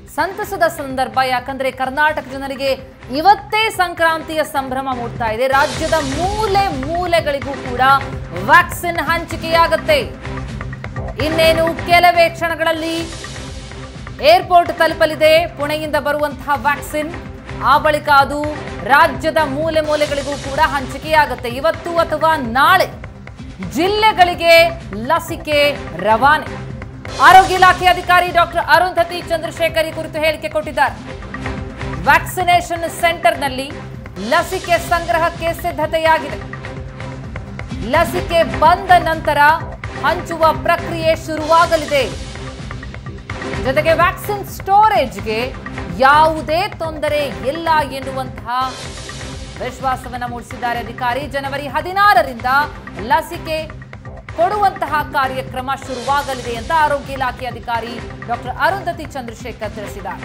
ಸಂತಸದ ಸಂದರ್ಭ ಯಾಕಂದ್ರೆ ಕರ್ನಾಟಕ ಜನರಿಗೆ ಇವತ್ತೇ ಸಂಕ್ರಾಂತಿಯ ಸಂಭ್ರಮ ಮೂಡ್ತಾ ಇದೆ ರಾಜ್ಯದ ಮೂಲೆ ಮೂಲೆಗಳಿಗೂ ಕೂಡ ವ್ಯಾಕ್ಸಿನ್ ಹಂಚಿಕೆಯಾಗತ್ತೆ ಇನ್ನೇನು ಕೆಲವೇ ಕ್ಷಣಗಳಲ್ಲಿ ಏರ್ಪೋರ್ಟ್ ತಲುಪಲಿದೆ ಪುಣೆಯಿಂದ ಬರುವಂತಹ ವ್ಯಾಕ್ಸಿನ್ ಆ ಬಳಿಕ ಅದು ರಾಜ್ಯದ ಮೂಲೆ ಮೂಲೆಗಳಿಗೂ ಕೂಡ ಹಂಚಿಕೆಯಾಗುತ್ತೆ ಇವತ್ತು ಅಥವಾ ನಾಳೆ ಜಿಲ್ಲೆಗಳಿಗೆ ಲಸಿಕೆ ರವಾನೆ ಆರೋಗ್ಯ ಇಲಾಖೆ ಅಧಿಕಾರಿ ಡಾಕ್ಟರ್ ಅರುಂಧತಿ ಚಂದ್ರಶೇಖರ್ ಈ ಕುರಿತು ಹೇಳಿಕೆ ಕೊಟ್ಟಿದ್ದಾರೆ ವ್ಯಾಕ್ಸಿನೇಷನ್ ಸೆಂಟರ್ನಲ್ಲಿ ಲಸಿಕೆ ಸಂಗ್ರಹಕ್ಕೆ ಸಿದ್ಧತೆಯಾಗಿದೆ ಲಸಿಕೆ ಬಂದ ನಂತರ ಹಂಚುವ ಪ್ರಕ್ರಿಯೆ ಶುರುವಾಗಲಿದೆ ಜೊತೆಗೆ ವ್ಯಾಕ್ಸಿನ್ ಸ್ಟೋರೇಜ್ಗೆ ಯಾವುದೇ ತೊಂದರೆ ಇಲ್ಲ ಎನ್ನುವಂತಹ ವಿಶ್ವಾಸವನ್ನ ಮೂಡಿಸಿದ್ದಾರೆ ಅಧಿಕಾರಿ ಜನವರಿ ಹದಿನಾರರಿಂದ ಲಸಿಕೆ ಕೊಡುವಂತಹ ಕಾರ್ಯಕ್ರಮ ಶುರುವಾಗಲಿದೆ ಅಂತ ಆರೋಗ್ಯ ಇಲಾಖೆ ಅಧಿಕಾರಿ ಡಾಕ್ಟರ್ ಅರುಂಧತಿ ಚಂದ್ರಶೇಖರ್ ತಿಳಿಸಿದ್ದಾರೆ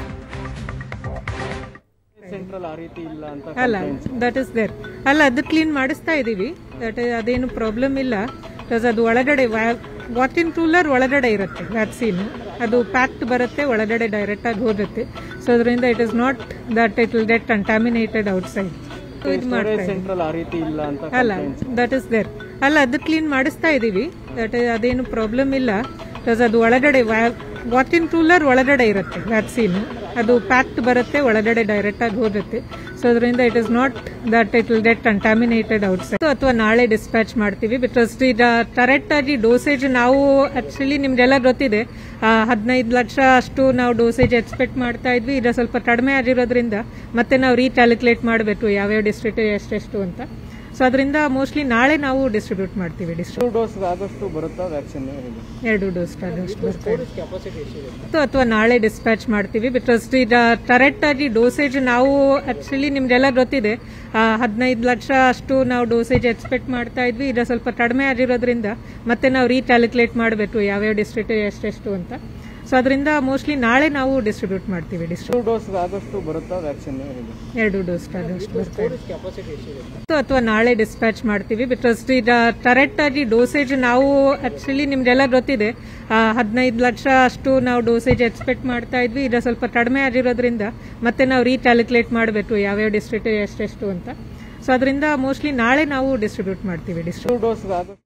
ಸೆಂಟ್ರಲ್ ಆ ರೀತಿ ಇಲ್ಲ ಅಂತ ಅಲ್ಲ ದಟ್ ಇಸ್ ದೇರ್ ಅಲ್ಲ ಅದು ಕ್ಲೀನ್ ಮಾಡಿಸ್ತಾ ಇದ್ದೀವಿ ದಟ್ ಅದೇನು ಪ್ರಾಬ್ಲಮ್ ಇಲ್ಲ ಬಿಕಾಸ್ ಅದು ಒಳಗಡೆ ವಾಕಿನ್ ಕೂಲರ್ ಒಳಗಡೆ ಇರುತ್ತೆ ವ್ಯಾಕ್ಸಿನ್ ಅದು ಪ್ಯಾಕ್ಡ್ ಬರುತ್ತೆ ಒಳಗಡೆ ಡೈರೆಕ್ಟ್ ಆಗಿ ಹೋಗುತ್ತೆ ಸೊ ಅದರಿಂದ it is not that it will get contaminated outside ಇದು ಮಾಡ್ತಾ ಇದ್ದೀವಿ. ಸೆಂಟ್ರಲ್ ಆ ರೀತಿ ಇಲ್ಲ ಅಂತ ಅಲ್ಲ ದಟ್ ಇಸ್ ದೇರ್ ಅಲ್ಲ ಅದು ಕ್ಲೀನ್ ಮಾಡಿಸ್ತಾ ಇದ್ದೀವಿ ದಟ್ ಅದೇನು ಪ್ರಾಬ್ಲಮ್ ಇಲ್ಲ ಬಿಕಾಸ್ ಅದು ಒಳಗಡೆ ವಾಕಿನ್ ಕೂಲರ್ ಒಳಗಡೆ ಇರುತ್ತೆ ವ್ಯಾಕ್ಸಿನ್ ಅದು ಪ್ಯಾಕ್ಡ್ ಬರುತ್ತೆ ಒಳಗಡೆ ಡೈರೆಕ್ಟ್ ಆಗಿ ಹೋಗುತ್ತೆ ಸೊ ಅದರಿಂದ it is not that it will get contaminated outside ಅಥವಾ ನಾಳೆ ಡಿಸ್ಪ್ಯಾಚ್ ಮಾಡ್ತೀವಿ ಬಿಕಾಸ್ ಈಗ ಕರೆಕ್ಟ್ ಆಗಿ ಡೋಸೇಜ್ ನಾವು ಆಕ್ಚುಲಿ ನಿಮ್ಗೆಲ್ಲ ಗೊತ್ತಿದೆ ಹದಿನೈದು ಲಕ್ಷ ಅಷ್ಟು ನಾವು ಡೋಸೇಜ್ ಎಕ್ಸ್ಪೆಕ್ಟ್ ಮಾಡ್ತಾ ಇದ್ವಿ ಈಗ ಸ್ವಲ್ಪ ಕಡಿಮೆ ಆಗಿರೋದ್ರಿಂದ ಮತ್ತೆ ನಾವು ರೀಕ್ಯಾಲ್ಕುಲೇಟ್ ಮಾಡಬೇಕು ಯಾವ್ಯಾವ ಡಿಸ್ಟ್ರಿಕ್ಟ್ ಎಷ್ಟೆಷ್ಟು ಅಂತ ಸೊ ಅದರಿಂದ ಮೋಸ್ಟ್ಲಿ ನಾಳೆ ನಾವು ಡಿಸ್ಟ್ರಿಬ್ಯೂಟ್ ಮಾಡ್ತೀವಿ ಡಿಸ್ಟ್ರಿಬ್ಯೂಟ್ ಡೋಸ್ ಆದಷ್ಟು ಬರುತ್ತಾ ವ್ಯಾಕ್ಸಿನ್ ಎರಡು ಡೋಸ್ ಆದಷ್ಟು ಬರ್ತಾರೆ ಸೊ ಅಥವಾ ನಾಳೆ ಡಿಸ್ಪ್ಯಾಚ್ ಮಾಡ್ತೀವಿ ಬಿಕಾಸ್ ಈಗ ಕರೆಕ್ಟ್ ಆಗಿ ಡೋಸೇಜ್ ನಾವು ಆಕ್ಚುಲಿ ನಿಮ್ಗೆಲ್ಲ ಗೊತ್ತಿದೆ ಹದಿನೈದು ಲಕ್ಷ ಅಷ್ಟು ನಾವು ಡೋಸೇಜ್ ಎಕ್ಸ್ಪೆಕ್ಟ್ ಮಾಡ್ತಾ ಇದ್ವಿ ಈಗ ಸ್ವಲ್ಪ ಕಡಿಮೆ ಆಗಿರೋದ್ರಿಂದ ಮತ್ತೆ ನಾವು ರೀಕ್ಯಾಲ್ಕುಲೇಟ್ ಮಾಡಬೇಕು ಯಾವ್ಯಾವ ಡಿಸ್ಟ್ರಿಕ್ಟ್ ಎಷ್ಟೆಷ್ಟು ಅಂತ ಸೊ ಅದರಿಂದ ಮೋಸ್ಟ್ಲಿ ನಾಳೆ ನಾವು ಡಿಸ್ಟ್ರಿಬ್ಯೂಟ್ ಮಾಡ್ತೀವಿ ಡಿಸ್ಟ್ರಿಬ್ಯೂಟ್ ಡೋಸ್ ಆದಷ್ಟು ಬರುತ್ತಾ ವ್ಯಾಕ್ಸಿನ್ ಎರಡು ಡೋಸ್ ಆದಷ್ಟು ಬರ್ತಾರೆ ಸೊ ಅಥವಾ ನಾಳೆ ಡಿಸ್ಪ್ಯಾಚ್ ಮಾಡ್ತೀವಿ ಬಿಕಾಸ್ ಈಗ ಕರೆಕ್ಟ್ ಆಗಿ ಡೋಸೇಜ್ ನಾವು ಆಕ್ಚುಲಿ ನಿಮ್ಗೆಲ್ಲ ಗೊತ್ತಿದೆ ಹದಿನೈದು ಲಕ್ಷ ಅಷ್ಟು ನಾವು ಡೋಸೇಜ್ ಎಕ್ಸ್ಪೆಕ್ಟ್ ಮಾಡ್ತಾ ಇದ್ವಿ ಈಗ ಸ್ವಲ್ಪ ಕಡಿಮೆ ಆಗಿರೋದ್ರಿಂದ ಮತ್ತೆ ನಾವು ರೀಕ್ಯಾಲ್ಕುಲೇಟ್ ಮಾಡಬೇಕು ಯಾವ್ಯಾವ ಡಿಸ್ಟ್ರಿಕ್ಟ್ ಎಷ್ಟೆಷ್ಟು ಅಂತ ಸೊ ಅದರಿಂದ ಮೋಸ್ಟ್ಲಿ ನಾಳೆ ನಾವು ಡಿಸ್ಟ್ರಿಬ್ಯೂಟ್ ಮಾಡ್ತೀವಿ ಡಿಸ್ಟ್ರಿಬ್ಯೂಟ್ ಡೋಸ್ ಆದಷ್ಟು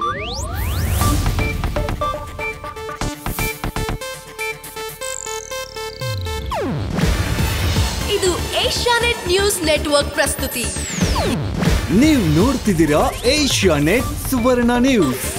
ಇದು ಏಷ್ಯಾನೆಟ್ ನ್ಯೂಸ್ ನೆಟ್ವರ್ಕ್ ಪ್ರಸ್ತುತಿ ನೀವು ನೋಡ್ತಿದ್ದೀರಾ ಏಷ್ಯಾ ನೆಟ್ ಸುವರ್ಣ ನ್ಯೂಸ್